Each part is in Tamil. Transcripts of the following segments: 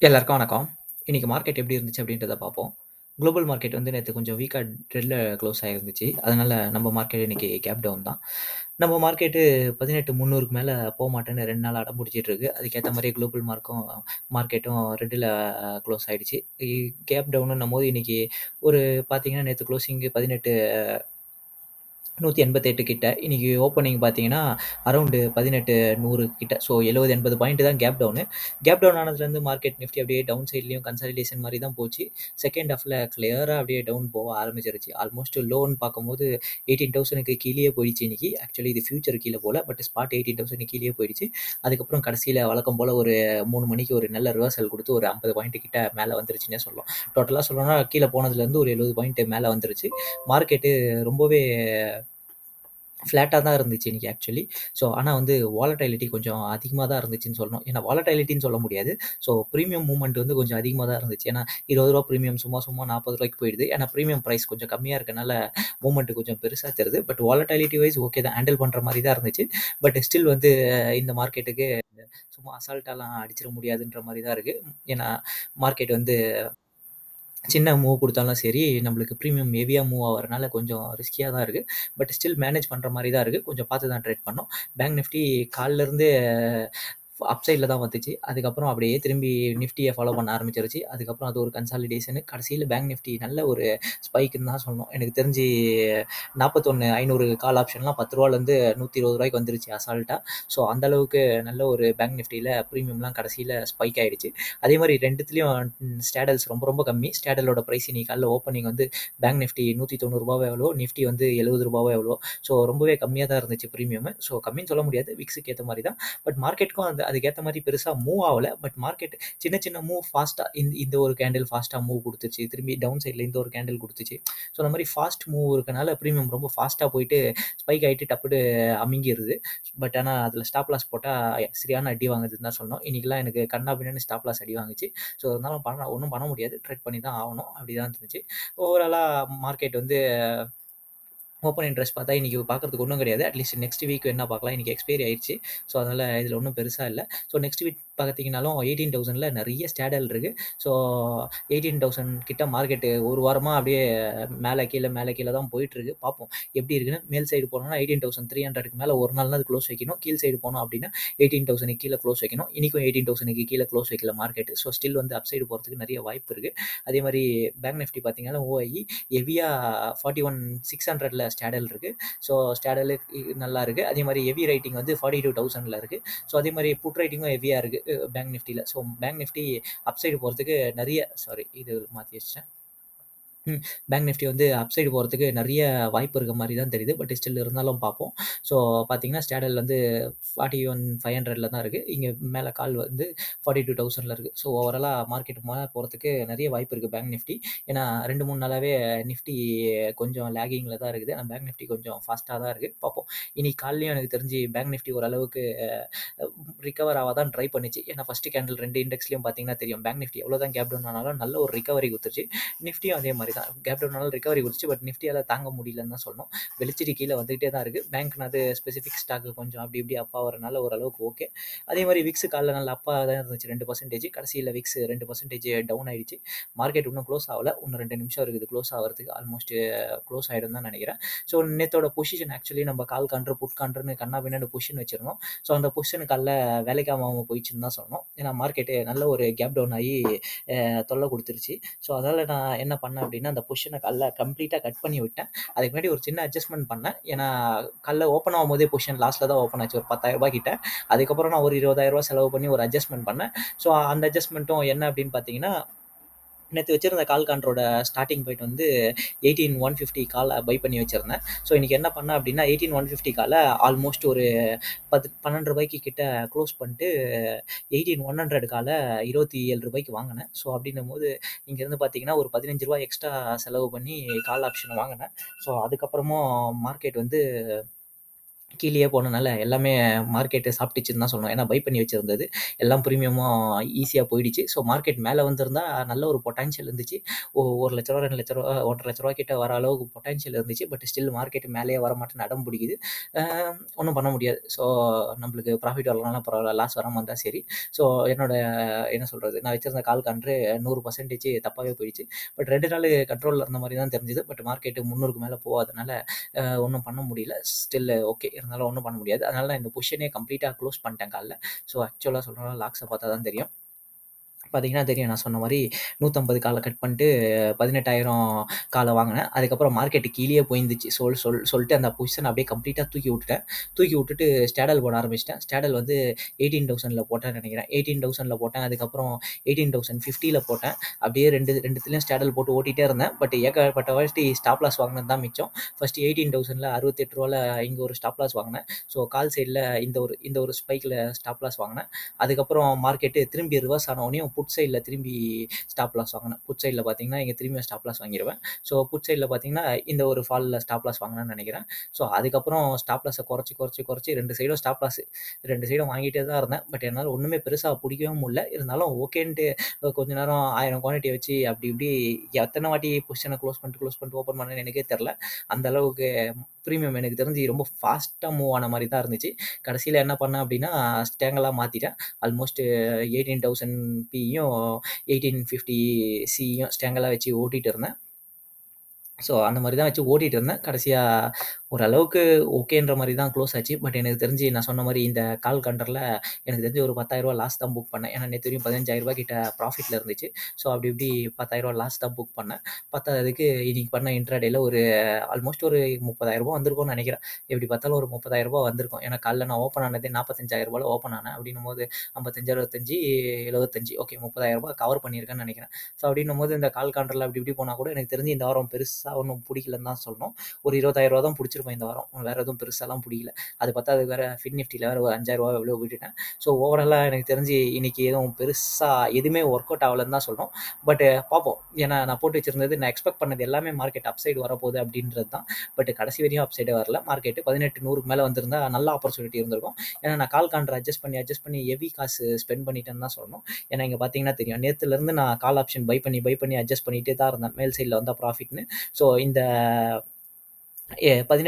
எல்லாருக்கும் வணக்கம். இன்னைக்கு மார்க்கெட் எப்படி இருந்துச்சு அப்படின்றத பார்ப்போம். குளோபல் மார்க்கெட் வந்து நேத்து கொஞ்சம் வீக்கா ட்ரெண்ட்ல க்ளோஸ் ஆயிருந்துச்சு. அதனால நம்ம மார்க்கெட் இன்னைக்கு கேப் டவுன் தான். நம்ம மார்க்கெட்டு 18,300க்கு மேல போமாட்டேன்னு 2 நாளா அடம் புடிச்சிட்டு இருக்கு. அதுக்கேத்த மாரியே குளோபல் மார்க்கும் மார்க்கெட்டும் ரெட்ல க்ளோஸ் ஆயிடுச்சு. இ கேப் டவுனுன்னும்போது இன்னைக்கு ஒரு பார்த்தீங்கன்னா, நேத்து குளோசிங் 18 188 கிட்ட. இன்னைக்கு ஓப்பனிங் பார்த்தீங்கன்னா, அரவுண்ட் 18,100 கிட்ட. ஸோ 70, 80 பாயிண்ட் தான் கேப் டவுனு. கேப் டவுன் ஆனதுலேருந்து மார்க்கெட் நிஃப்டி அப்படியே டவுன் சைட்லயும் கன்சாலிடேஷன் மாரி தான் போச்சு. செகண்ட் ஹாஃப்ல கிளியரா அப்படியே டவுன் போக ஆரம்பிச்சிருச்சு. ஆல்மோஸ்ட் லோன்னு பார்க்கும்போது 18,000க்கு கீழயே போயிடுச்சு இன்னைக்கு. ஆக்சுவலி இது ஃபியூச்சர் கீழ போல. பட் ஸ்பாட் 18,000 கீழயே போயிடுச்சு. அதுக்கப்புறம் கடைசியில வழக்கம் போல ஒரு 3 மணிக்கு ஒரு நல்ல ரிவர்சல் குடுத்து ஒரு 50 பாயிண்ட் கிட்ட மேல வந்துருச்சுன்னே சொல்லலாம். டோட்டலா சொல்லணும்னா கீழ போனதுலேருந்து ஒரு 70 பாயிண்ட் மேல வந்துருச்சு. மார்க்கெட்டு ரொம்பவே ஃப்ளாட்டா தான் இருந்துச்சு இன்னைக்கு ஆக்சுவலி. ஸோ ஆனா வந்து வாலடைலிட்டி கொஞ்சம் அதிகமா தான் இருந்துச்சுன்னு சொல்லணும். ஏன்னா வாலடைலிட்டின்னு சொல்ல முடியாது. ஸோ பிரீமியம் மூவ்மெண்ட் வந்து கொஞ்சம் அதிகமா தான் இருந்துச்சு. ஏன்னா ரூ. 20 பிரீமியம் சும்மா சும்மா ரூ. 40க்கு போயிடுது. ஏன்னா பிரீமியம் பிரைஸ் கொஞ்சம் கம்மியா இருக்கனால மூவ்மெண்ட் கொஞ்சம் பெருசா தெரியுது. பட் வாலடைலிட்டி வைஸ் ஓகே தான். ஹேண்டில் பண்ற மாரி தான் இருந்துச்சு. பட் ஸ்டில் வந்து இந்த மார்க்கெட்டுக்கு சும்மா அசால்ட்டாலாம் அடிச்சிட முடியாதுன்ற மாரி தான் இருக்கு. ஏன்னா மார்க்கெட் வந்து சின்ன மூவ் குடுத்தாலும் சரி, நம்மளுக்கு பிரீமியம் ஹெவியா மூவ் ஆவறனால கொஞ்சம் ரிஸ்கியா தான் இருக்கு. பட் ஸ்டில் மேனேஜ் பண்ற மாரி தான் இருக்கு. கொஞ்சம் பார்த்து தான் ட்ரேட் பண்ணோம். பேங்க் நிஃப்டி காலைல இருந்தே அப் சைட்ல தான் வந்துச்சு. அதுக்கப்புறம் அப்படியே திரும்பி நிஃப்டிய ஃபாலோ பண்ண ஆரம்பிச்சிருச்சு. அதுக்கப்புறம் அது ஒரு கன்சாலிடேஷனு. கடைசியில பேங்க் நிஃப்டி நல்ல ஒரு ஸ்பைக்குன்னு தான் சொல்லணும். எனக்கு தெரிஞ்சு 41,500 கால் ஆப்ஷன்லாம் ரூ. 10லேருந்து ரூ. 120க்கு வந்துருச்சு அசால்ட்டா. ஸோ அந்த அளவுக்கு நல்ல ஒரு பேங்க் நிஃப்டில பிரீமியம்லாம் கடைசியில ஸ்பைக் ஆயிடுச்சு. அதே மாரி 2த்துலயும் ஸ்டேடல்ஸ் ரொம்ப ரொம்ப கம்மி. ஸ்டேடலோட பிரைஸ் இன்னைக்கு காலைல ஓப்பனிங் வந்து பேங்க் நிஃப்டி ரூ. 190 எவ்வளவோ, நிஃப்டி வந்து ரூ. 70 எவ்வளவோ. ஸோ ரொம்பவே கம்மியா தான் இருந்துச்சு பிரீமியமு. ஸோ கம்மின்னு சொல்ல முடியாது. விக்ஸுக்கு ஏத்த மாரி தான். பட் மார்க்கெட்டுக்கும் அந்த அதுக்கேத்த மாரி பெருசா மூவ் ஆவல. பட் மார்க்கெட் சின்ன சின்ன மூவ் ஃபாஸ்ட்டா இந்த இந்த ஒரு கேண்டில் ஃபாஸ்ட்டா மூவ் குடுத்துச்சு. திரும்பி டவுன் சைட்ல இந்த ஒரு கேண்டில் குடுத்துச்சு. ஸோ அந்த மாரி ஃபாஸ்ட் மூவ் இருக்கனால பிரீமியம் ரொம்ப ஃபாஸ்ட்டா போயிட்டு ஸ்பைக் ஆயிட்டு டப்புன்னு அமுங்கிருது. பட் ஆனா அதில ஸ்டாப் லாஸ் போட்டா சரியான அடி வாங்குதுன்னு தான் சொல்லணும். இன்னைக்கெல்லாம் எனக்கு கன்னா பின்னான்னு ஸ்டாப் லாஸ் அடி வாங்குச்சு. ஸோ இருந்தாலும் பண்ண ஒண்ணும் பண்ண முடியாது. ட்ரேட் பண்ணி தான் ஆவணும். அப்படி தான் இருந்துச்சு. ஓவராலா மார்க்கெட் வந்து ஓப்பன் இன்ட்ரெஸ்ட் பார்த்தா இன்னைக்கு பார்க்கறதுக்கு ஒண்ணும் கிடையாது. அட்லீஸ்ட் நெக்ஸ்ட் வீக் வேணா பார்க்கலாம். இன்னைக்கு எக்ஸ்பைரி ஆயிருச்சு. ஸோ அதனால இதில ஒண்ணும் பெருசா இல்ல. ஸோ நெக்ஸ்ட் வீக் பார்த்தீங்கன்னாலும் 18,000ல நெறைய ஸ்டேடல் இருக்கு. ஸோ 18,000 கிட்ட மார்க்கெட் ஒரு வாரமா அப்படியே மேல கீழ மேல கீழ தான் போயிட்டு இருக்கு. பார்ப்போம் எப்படி இருக்குன்னு. மேல் சைடு போனோம்னா 18,300க்கு மேல ஒரு நாள்னாவது க்ளோஸ் வைக்கணும். கீழ் சைடு போனோம் அப்படின்னா 18,000க்கு கீழ க்ளோஸ் வைக்கணும். இன்னைக்கும் 18,000க்கு கீழ க்ளோஸ் வைக்கல மார்க்கெட். ஸோ ஸ்டில் வந்து அப் சைடு போறதுக்கு நெறைய வாய்ப்பு இருக்கு. அதே மாரி பேங்க் நிஃப்டி பார்த்தீங்கன்னா, ஓஐஇ ஹெவியா 41,600ல ஸ்டேடல் இருக்கு. ஸோ ஸ்டேடலு நல்லா இருக்கு. அதே மாரி ஹெவி ரைட்டிங் வந்து 42,000ல இருக்கு. ஸோ அதே மாரி புட் ரைட்டிங்கும் ஹெவியா இருக்கு பேங்க் நிஃப்டில. So bank Nifty up side போறதுக்கு நெறைய சாரி இது மாத்தி வச்சுட்டேன். ம். பேங்க் நிஃப்டி வந்து அப் சைடு போறதுக்கு நெறைய வாய்ப்பு இருக்க மாரி தான் தெரியுது. பட் ஸ்டில் இருந்தாலும் பார்ப்போம். ஸோ பார்த்தீங்கன்னா, ஸ்டேடல் வந்து 41,500ல தான் இருக்கு. இங்க மேல கால் வந்து 42,000ல இருக்கு. ஸோ ஓவராலா மார்க்கெட் மேல போறதுக்கு நெறைய வாய்ப்பு இருக்கு பேங்க் நிஃப்டி. ஏன்னா 2, 3 நாளாவே நிஃப்டி கொஞ்சம் லேகிங்ல தான் இருக்குது. ஆனா பேங்க் நிஃப்டி கொஞ்சம் ஃபாஸ்ட்டா தான் இருக்கு. பார்ப்போம். இன்னைக்கு காலைலயும் எனக்கு தெரிஞ்சு பேங்க் நிஃப்டி ஓரளவுக்கு ரிகவர் ஆவ தான் ட்ரை பண்ணுச்சு. ஏன்னா ஃபர்ஸ்ட் கேண்டில் 2 இண்டெக்ஸ்லயும் பார்த்தீங்கன்னா தெரியும். பேங்க் நிஃப்டி எவ்வளோதான் கேப் டவுன் ஆனாலும் நல்ல ஒரு ரிகவரி குடுத்துருச்சு. நிஃப்டியும் அதே மாரி தான். கேப் டவுன் ஆனாலும் ரிகவரி குடுத்துச்சு. பட் நிஃப்டியால தாங்க முடியலன்னு தான் சொல்லணும். வெளிச்சிட்டு கீழ வந்துகிட்டே தான் இருக்கு. பேங்க்னாது ஸ்பெசிஃபிக் ஸ்டாக் கொஞ்சம் அப்படி இப்படி அப் ஆவறனால ஓரளவுக்கு ஓகே. அதே மாரி விக்ஸ் காலைல நல்லா அப்பா தான் இருந்துச்சு 2% கடைசியில விக்ஸ் 2% டவுன் ஆயிடுச்சு. மார்க்கெட் இன்னும் க்ளோஸ் ஆவல. இன்னும் 2 நிமிஷம் இருக்குது க்ளோஸ் ஆவறதுக்கு. ஆல்மோஸ்ட் க்ளோஸ் ஆயிடும்னு தான் நெனைக்கிறேன். ஸோ நேத்தோட பொசிஷன் ஆக்சுவலி நம்ம கால் கவுண்டர், புட் கவுண்டர்ன்னு கன்னா பின்னான்னு பொசிஷன் வச்சிருந்தோம். ஸோ அந்த பொசிஷன் காலைல வேலைக்கு ஆகாம போயிடுச்சுன்னு தான் சொல்லணும். ஏன்னா மார்க்கெட் நல்ல ஒரு கேப் டவுன் ஆயி அ தொல்ல குடுத்துருச்சு. ஸோ அதனால நான் என்ன பண்ணேன் அப்படின்னா, அந்த பொசிஷன காலைல கம்ப்ளீட்டா கட் பண்ணி விட்டேன். அதுக்கு முன்னாடி ஒரு சின்ன அட்ஜஸ்ட்மென்ட் பண்ணேன். ஏன்னா காலைல ஓப்பன் ஆகும்போதே பொசிஷன் லாஸ்ல தான் ஓப்பன் ஆச்சு. ஒரு ரூ. 10,000 கிட்ட. அதுக்கப்புறம் நான் ஒரு ரூ. 20,000 செலவு பண்ணி ஒரு அட்ஜஸ்ட்மென்ட் பண்ணேன். ஸோ அந்த அட்ஜஸ்ட்மென்ட்டும் என்ன அப்படின்னு பார்த்தீங்கன்னா, நேத்து வச்சிருந்த கால் கவுண்டரோட ஸ்டார்ட்டிங் பாயிண்ட் வந்து 18,150 கால பை பண்ணி வச்சிருந்தேன். ஸோ இன்னைக்கு என்ன பண்ணேன் அப்படின்னா, 18,150 கால ஆல்மோஸ்ட் ஒரு பத்து ரூ. 12 கிட்ட க்ளோஸ் பண்ணிட்டு 18,100 கால ரூ. 27க்கு வாங்குனேன். ஸோ அப்படின்னும்போது இங்கேருந்து பார்த்தீங்கன்னா, ஒரு ரூ. 15 எக்ஸ்ட்ரா செலவு பண்ணி கால் ஆப்ஷன் வாங்குனேன். ஸோ அதுக்கப்புறமும் மார்க்கெட் வந்து கீழயே போனனால எல்லாமே மார்க்கெட்டு சாப்பிட்டுச்சுன்னு தான் சொல்லணும். ஏன்னா பை பண்ணி வச்சிருந்தது. எல்லாம் ப்ரீமியமும் ஈஸியா போயிடுச்சு. ஸோ மார்க்கெட் மேல வந்திருந்தா நல்ல ஒரு பொட்டன்ஷியல் இருந்துச்சு. ஓ ரூ. 1,00,000 ரூ. 2,00,000 ரூ. 1,50,000 கிட்ட வர அளவுக்கு பொட்டன்ஷியல் இருந்துச்சு. பட் ஸ்டில் மார்க்கெட் மேலயே வரமாட்டேன்னு அடம் பிடிக்குது. அ ஒண்ணும் பண்ண முடியாது. ஸோ நம்மளுக்கு ப்ராஃபிட் வரலனாலும் பரவால்ல. லாஸ் வராம இருந்தா சரி. ஸோ என்னோட என்ன சொல்றது? நான் வச்சிருந்த கால் கவுண்டரு 100% தப்பாவே போயிடுச்சு. பட் 2 நாளு கண்ட்ரோல்ல இருந்த மாரி தான் தெரிஞ்சது. பட் மார்க்கெட் 300க்கு மேல போகாதனால அ ஒண்ணும் பண்ண முடியல. Still okay. இருந்தாலும் ஒண்ணும் பண்ண முடியாது. அதனால நான் இந்த பொசிஷனே கம்ப்ளீட்டா க்ளோஸ் பண்ணிட்டேன் காலைல. ஸோ ஆக்சுவலா சொல்லணும்னா லாக்ஸ பார்த்தா தான் தெரியும். பார்த்தீங்கன்னா தெரியும். நான் சொன்ன மாரி 150 கால கட் பண்ணிட்டு 18,000 கால வாங்குனேன். அதுக்கப்புறம் மார்க்கெட் கீழயே போயிருந்துச்சு. சொல் சொல் சொல்லிட்டு அந்த பொசிஷன அப்படியே கம்ப்ளீட்டா தூக்கி விட்டுட்டேன். தூக்கி விட்டுட்டு ஸ்டாடல் போட ஆரம்பிச்சுட்டேன். ஸ்டாடல் வந்து 18,000ல போட்டேன்னு நெனைக்கிறேன். 18,000ல போட்டேன். அதுக்கப்புறம் 18,050ல போட்டேன். அப்படியே 2 2த்துலயும் ஸ்டாடல் போட்டு ஓட்டிட்டே இருந்தேன். பட் ஏகப்பட்ட வாட்டி ஸ்டாப் லாஸ் வாங்குனது தான் மிச்சம். ஃபர்ஸ்ட் 18,000ல ரூ. 68ல இங்க ஒரு ஸ்டாப் லாஸ் வாங்குனேன். ஸோ கால் சைட்ல இந்த ஒரு இந்த ஒரு ஸ்பைக்ல ஸ்டாப் லாஸ் வாங்குனேன். அதுக்கப்புறம் மார்க்கெட் திரும்பி ரிவர்ஸ் ஆன உடனேயும் புட் சைட்ல திரும்பி ஸ்டாப் லாஸ் வாங்குனேன். புட் சைட்ல பார்த்தீங்கன்னா, இங்க திரும்பியும் ஸ்டாப் லாஸ் வாங்கிருவேன். ஸோ புட் சைட்ல பார்த்தீங்கன்னா, இந்த ஒரு ஃபால்ல ஸ்டாப் லாஸ் வாங்குனேன்னு நெனைக்கிறேன். ஸோ அதுக்கப்புறம் ஸ்டாப் லாஸ குறைச்சு, குறைச்சு, குறைச்சு 2 சைடும் ஸ்டாப் லாஸ் 2 சைடும் வாங்கிட்டே தான் இருந்தேன். பட் என்னால ஒண்ணுமே பெருசா புடிக்கவும் முடியல. இருந்தாலும் ஓகேன்ட்டு கொஞ்ச நேரம் 1000 குவான்டிட்டிய வச்சு அப்படி இப்படி எத்தன வாட்டி பொசிஷன க்ளோஸ் பண்ணிட்டு, க்ளோஸ் பண்ணிட்டு ஓப்பன் பண்ணேன்னு எனக்கே தெரியல. அந்த அளவுக்கு ப்ரீமியம் எனக்கு தெரிஞ்சு ரொம்ப ஃபாஸ்ட்டா மூவ் ஆன மாரி தான் இருந்துச்சு. கடைசில என்ன பண்ணேன் அப்படின்னா, ஸ்டேங்கலா மாத்திட்டேன். ஆல்மோஸ்ட் 18,000 பியும் 1850 சியும் ஸ்டேங்கலா வச்சு ஓட்டிட்டு இருந்தேன். ஸோ அந்த மாரி தான் வச்சு ஓட்டிட்டு இருந்தேன். கடைசியா ஓரளவுக்கு ஓகேன்ற மாரி தான் க்ளோஸ் ஆச்சு. பட் எனக்கு தெரிஞ்சு நான் சொன்ன மாரி இந்த கால் கவுண்டர்ல எனக்கு தெரிஞ்சு ஒரு ரூ. 10,000 லாஸ் தான் புக் பண்ணேன். ஏன்னா நேத்து வரையும் ரூ. 15,000 கிட்ட ப்ராஃபிட்ல இருந்துச்சு. ஸோ அப்படி இப்படி ரூ. 10,000 லாஸ் தான் புக் பண்ணேன். பத்தாததுக்கு இன்னைக்கு பண்ண இன்ட்ராடேல ஒரு ஆல்மோஸ்ட் ஒரு ரூ. 30,000 வந்திருக்கும்னு நெனைக்கிறேன். எப்படி பார்த்தாலும் ஒரு ரூ. 30,000 வந்திருக்கும். ஏன்னா காலைல நான் ஓப்பன் ஆனதே ரூ. 45,000ல ஓப்பன் ஆனேன். அப்படின்னும்போது 55, 65, 75 ஓகே ரூ. 30,000 கவர் பண்ணியிருக்கேன்னு நெனைக்கிறேன். ஸோ அப்படின்னும்போது இந்த கால் கவுண்டர்ல அப்படி இப்படி போனா கூட எனக்கு தெரிஞ்சு இந்த வாரம் பெருசா ஒண்ணும் புடிக்கலன்னு தான் சொல்லணும். ஒரு ரூ. 20,000 தான் புடிச்சிருப்பேன் இந்த வாரம். வேற எதுவும் பெருசாலாம் புடிக்கல. அது பத்தாததுக்கு வேற ஃபின் நிஃப்டில வேற ஒரு ரூ. 5,000 எவ்வளோ விட்டுட்டேன். ஸோ ஓவராலா எனக்கு தெரிஞ்சு இன்னைக்கு எதுவும் பெருசா எதுவுமே ஒர்க் அவுட் ஆகலன்னு தான் சொல்லணும். பட் பார்ப்போம். ஏன்னா நான் போட்டு வச்சிருந்தது நான் எக்ஸ்பெக்ட் பண்ணது எல்லாமே மார்க்கெட் அப் சைடு வரப்போகுது அப்படின்றது தான். பட் கடைசி வரையும் அப் சைடே வரல. மார்க்கெட் 18,100க்கு மேல வந்திருந்தா நல்ல ஆப்பர்ச்சுனிட்டி இருந்திருக்கும். ஏன்னா நான் கால் கவுண்டர் அட்ஜஸ்ட் பண்ணி, அட்ஜஸ்ட் பண்ணி ஹெவி காசு ஸ்பெண்ட் பண்ணிட்டேன்னு தான் சொல்லணும். ஏன்னா இங்க பார்த்தீங்கன்னா தெரியும். நேத்துலருந்து நான் கால் ஆப்ஷன் பை பண்ணி, பை பண்ணி அட்ஜஸ்ட் பண்ணிட்டே தான் இருந்தேன். மேல் சைட்ல வந்தா ப்ராஃபிட்ன்னு. ஸோ இந்த எ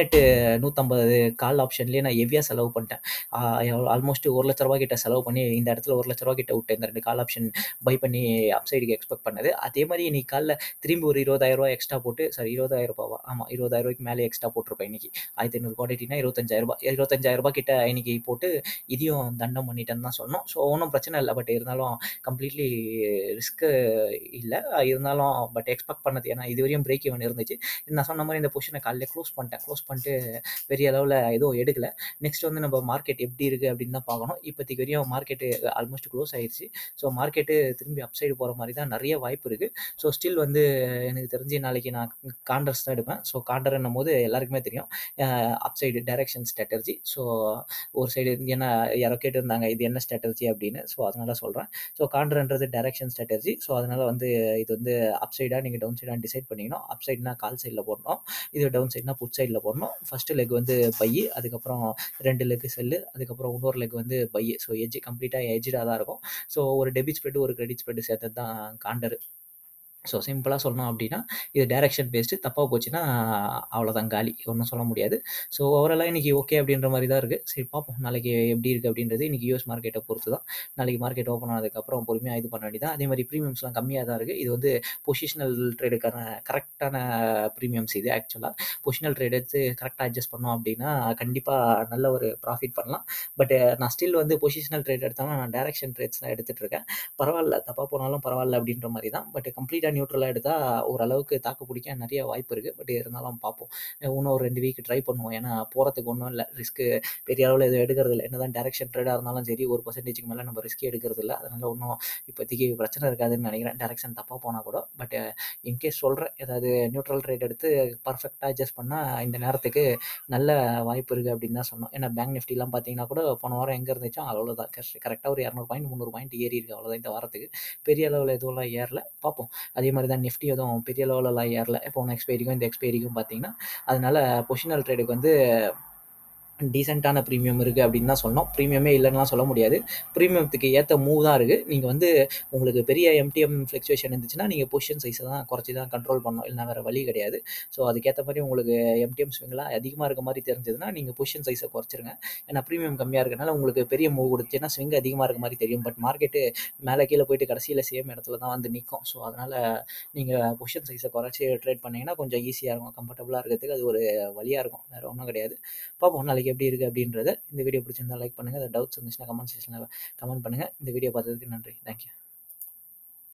18,150 கால் ஆப்ஷன்லயே நான் ஹெவியா செலவு பண்ணிட்டேன். ஆ எவ்வளோ ஆல்மோஸ்ட் ரூ. 1,00,000 கிட்ட செலவு பண்ணி இந்த இடத்துல ரூ. 1,00,000 கிட்ட விட்டேன். இந்த 2 கால் ஆப்ஷன் பை பண்ணி அப் சைடுக்கு எக்ஸ்பெக்ட் பண்ணது. அதே மாரி இன்னைக்கு காலைல திரும்பி ஒரு ரூ. 20,000 எக்ஸ்ட்ரா போட்டு சாரி ரூ. 20,000 ஆமா ரூ. 20,000க்கு மேலே எக்ஸ்ட்ரா போட்டிருப்பேன் இன்னைக்கு. 1,500 குவான்டிட்டினா ரூ. 25,000 ரூ. 25,000 கிட்ட இன்னைக்கு போட்டு இதையும் தண்டம் பண்ணிட்டேன்னு தான் சொல்லணும். ஸோ ஒண்ணும் பிரச்சனை இல்ல. பட் இருந்தாலும் கம்ப்ளீட்லி ரிஸ்க் இல்ல. இருந்தாலும் பட் எக்ஸ்பெக்ட் பண்ணது ஏன்னா இதுவரையும் பிரேக் ஈவன் இருந்துச்சு. நான் சொன்ன மாரி இந்த பொசிஷன காலைலயே க்ளோஸ் பண்ணிட்டேன். க்ளோஸ் பண்ணிட்டு பெரிய அளவுல எதுவும் எடுக்கல. நெக்ஸ்ட் வந்து நம்ம மார்க்கெட் எப்படி இருக்கு அப்படின்னு தான் பார்க்கணும். இப்போதைக்கு வரையும் மார்க்கெட் ஆல்மோஸ்ட் க்ளோஸ் ஆயிருச்சு. ஸோ மார்க்கெட் திரும்பி அப் சைடு போற மாரி தான் நெறைய வாய்ப்பு இருக்கு. ஸோ ஸ்டில் வந்து எனக்கு தெரிஞ்சு நாளைக்கு நான் காண்டர்ஸ் தான் எடுப்பேன். ஸோ காண்டர்ன்னும்போது எல்லாருக்குமே தெரியும். அ up side direction strategy. So ஒரு சைடு ஏன்னா யாரோ கேட்டிருந்தாங்க இது என்ன ஸ்ட்ராட்டஜி அப்படின்னு. ஸோ அதனால சொல்றேன். ஸோ காண்டர்ன்றது டைரக்ஷன் ஸ்ட்ராட்டஜி. ஸோ அதனால வந்து இது வந்து அப் சைடா நீங்க டவுன் சைடான்னு டிசைட் பண்ணிக்கணும். அப் சைடுனா கால் சைட்ல போடணும். இது டவுன் சைடுனா புட் சைட்ல போடணும். ஃபர்ஸ்ட் லெக் வந்து பை அதுக்கப்புறம் 2 லெக் செல்லு அதுக்கப்புறம் இன்னொரு லெக் வந்து பை. ஸோ எட்ஜ் கம்ப்ளீட்டா எட்ஜ்டா தான் இருக்கும். ஸோ ஒரு டெபிட் ஸ்ப்ரெட், ஒரு கிரெடிட் ஸ்ப்ரெட் சேர்த்தது தான் காண்டர். ஸோ சிம்பிளா சொல்லணும் அப்படின்னா, இது டைரக்ஷன் பேஸ்டு தப்பா போச்சுன்னா அவ்வளோதான் காலி. ஒண்ணும் சொல்ல முடியாது. ஸோ ஓவராலா இன்னைக்கு ஓகே அப்படின்ற மாரி தான் இருக்கு. சரி பார்ப்போம். நாளைக்கு எப்படி இருக்கு அப்படின்றது இன்னைக்கு யுஎஸ் மார்க்கெட்ட பொறுத்து தான். நாளைக்கு மார்க்கெட் ஓப்பன் ஆனதுக்கப்புறம் பொறுமையா இது பண்ண வேண்டியது தான். அதே மாரி பிரீமியம்ஸ்லாம் கம்மியா தான் இருக்கு. இது வந்து பொசிஷனல் ட்ரேடுக்கான கரெக்ட்டான பிரீமியம்ஸ் இது ஆக்சுவலா. பொசிஷனல் ட்ரேட் எடுத்து கரெக்ட்டா அட்ஜஸ்ட் பண்ணோம் அப்படின்னா, கண்டிப்பா நல்ல ஒரு ப்ராஃபிட் பண்ணலாம். பட் நான் ஸ்டில் வந்து பொசிஷனல் ட்ரேட் எடுத்தாலும் நான் டைரக்ஷன் ட்ரேட்ஸ் தான் எடுத்துட்டு இருக்கேன். பரவால்ல. தப்பா போனாலும் பரவால்ல அப்படின்ற மாரி தான். பட் கம்ப்ளீட்டா நியூட்ரலா எடுத்தா ஓரளவுக்கு தாக்கு பிடிக்க நெறைய வாய்ப்பு இருக்கு. பட் இருந்தாலும் பார்ப்போம். இன்னும் ஒரு 2 வீக் ட்ரை பண்ணுவோம். ஏன்னா போறதுக்கு ஒண்ணும் இல்ல. ரிஸ்க் பெரிய அளவுல எதுவும் எடுக்கிறது இல்ல. என்னதான் டைரக்ஷன் ட்ரேடா இருந்தாலும் சரி 1%க்கு மேல நம்ம ரிஸ்க் எடுக்கிறது இல்ல. அதனால ஒண்ணும் இப்போதைக்கு பிரச்சனை இருக்காதுன்னு நெனைக்கிறேன். டைரக்ஷன் தப்பா போனா கூட. பட் இன்கேஸ் சொல்றேன். ஏதாவது நியூட்ரல் ட்ரேட் எடுத்து பெர்ஃபெக்ட்டா அட்ஜஸ்ட் பண்ணா இந்த நேரத்துக்கு நல்ல வாய்ப்பு இருக்கு அப்படின்னு தான் சொல்லணும். ஏன்னா பேங்க் நிஃப்டிலாம் பார்த்தீங்கன்னா கூட போன வாரம் எங்க இருந்துச்சோ அவ்வளோதான். கஷ் கரெக்ட்டா ஒரு 200 பாயிண்ட், 300 பாயிண்ட் ஏறி இருக்கு. அவ்வளோதான் இந்த வாரத்துக்கு. பெரிய அளவுல எதுவும்லாம் ஏறல. பார்ப்போம். அதே மாரி தான் நிஃப்டி எதுவும் பெரிய லெவல்லலாம் ஏறல. போன எக்ஸ்பைரிக்கும் இந்த எக்ஸ்பைரிக்கும் பார்த்தீங்கன்னா, அதனால பொசிஷனல் ட்ரேடுக்கு வந்து டீசென்ட்டான ப்ரீமியம் இருக்குது அப்படின்னு தான் சொன்னோம் ப்ரீமியமே இல்லைன்னுலாம் சொல்ல முடியாது ப்ரீமியத்துக்கு ஏற்ற மூவ் தான் இருக்குது நீங்கள் வந்து உங்களுக்கு பெரிய எம்டிஎம் ஃப்ளக்சுவேஷன் இருந்துச்சுன்னா நீங்கள் பொசிஷன் சைஸை தான் குறைச்சி தான் கண்ட்ரோல் பண்ணணும் இல்லைனா வேறு வழி கிடையாது ஸோ அதுக்கேற்ற மாதிரி உங்களுக்கு எம்டிஎம் ஸ்விங்லாம் அதிகமாக இருக்க மாதிரி தெரிஞ்சதுன்னா நீங்கள் பொசிஷன் சைஸை குறைச்சிருங்க ஏன்னா ப்ரீமியம் கம்மியாக இருக்கனால உங்களுக்கு பெரிய மூவ் கொடுத்துச்சுன்னா ஸ்விங் அதிகமாக இருக்க மாதிரி தெரியும் பட் மார்க்கெட்டு மேலே கீழே போயிட்டு கடைசியில் சேம் இடத்துல தான் வந்து நிற்கும் ஸோ அதனால் நீங்கள் பொசிஷன் சைஸை குறைச்சி ட்ரேட் பண்ணிங்கன்னா கொஞ்சம் ஈஸியாக இருக்கும் கம்ஃபர்டபுளாக இருக்கிறதுக்கு அது ஒரு வழியாக இருக்கும் வேறு ஒன்றும் கிடையாது பார்ப்போம் நாளைக்கு எப்படி இருக்குது அப்படின்றத இந்த வீடியோ பிடிச்சிருந்தா லைக் பண்ணுங்கள் அதை டவுட்ஸ் இருந்துச்சுன்னா கமெண்ட் செக்ஷனில் கமெண்ட் பண்ணுங்கள் இந்த வீடியோ பார்த்ததுக்கு நன்றி தேங்க்யூ